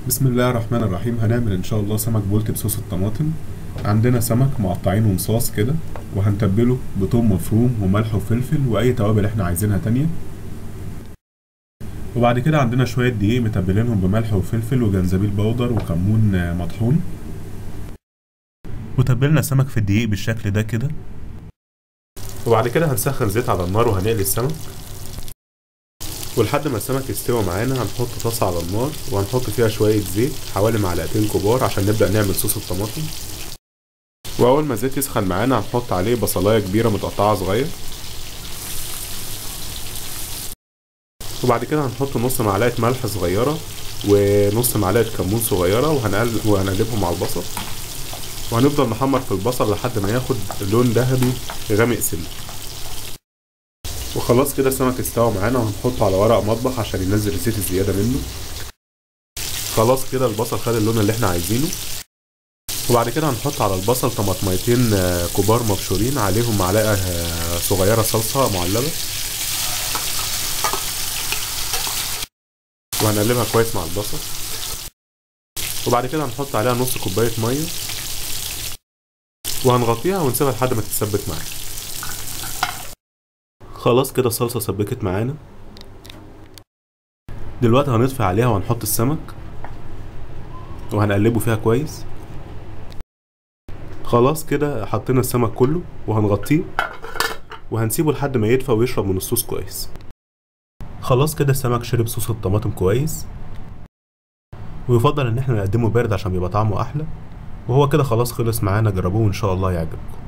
بسم الله الرحمن الرحيم هنعمل ان شاء الله سمك بولتي بصوص الطماطم عندنا سمك مقطعينه نصاص كده وهنتبله بثوم مفروم وملح وفلفل واي توابل احنا عايزينها تانية وبعد كده عندنا شوية دقيق متبلينهم بملح وفلفل وجنزبيل بودر وكمون آه، مطحون وتبلنا السمك في الدقيق بالشكل ده كده وبعد كده هنسخن زيت على النار وهنقلي السمك ولحد ما السمك يستوي معانا هنحط طاسة على النار وهنحط فيها شوية زيت حوالي معلقتين كبار عشان نبدأ نعمل صوص الطماطم وأول ما الزيت يسخن معانا هنحط عليه بصلاية كبيرة متقطعة صغير وبعد كده هنحط نص معلقة ملح صغيرة ونص معلقة كمون صغيرة وهنقلب وهنقلبهم على البصل وهنفضل نحمر في البصل لحد ما ياخد لون ذهبي غامق سنة وخلاص كده السمك استوى معانا وهنحطه على ورق مطبخ عشان ينزل الزيت الزيادة منه خلاص كده البصل خد اللون اللي احنا عايزينه وبعد كده هنحط على البصل طماطميتين آه، كبار مبشورين عليهم معلقة آه، صغيرة صلصة معلبة وهنقلبها كويس مع البصل وبعد كده هنحط عليها نص كوباية مية وهنغطيها ونسيبها لحد ما تتسبك معانا خلاص كده الصلصة سبكت معانا دلوقتي هنطفي عليها وهنحط السمك وهنقلبه فيها كويس خلاص كده حطينا السمك كله وهنغطيه وهنسيبه لحد ما يدفى ويشرب من الصوص كويس خلاص كده السمك شرب صوص الطماطم كويس ويفضل ان احنا نقدمه بارد عشان بيبقى طعمه احلى وهو كده خلاص خلص معانا جربوه وان شاء الله يعجبكم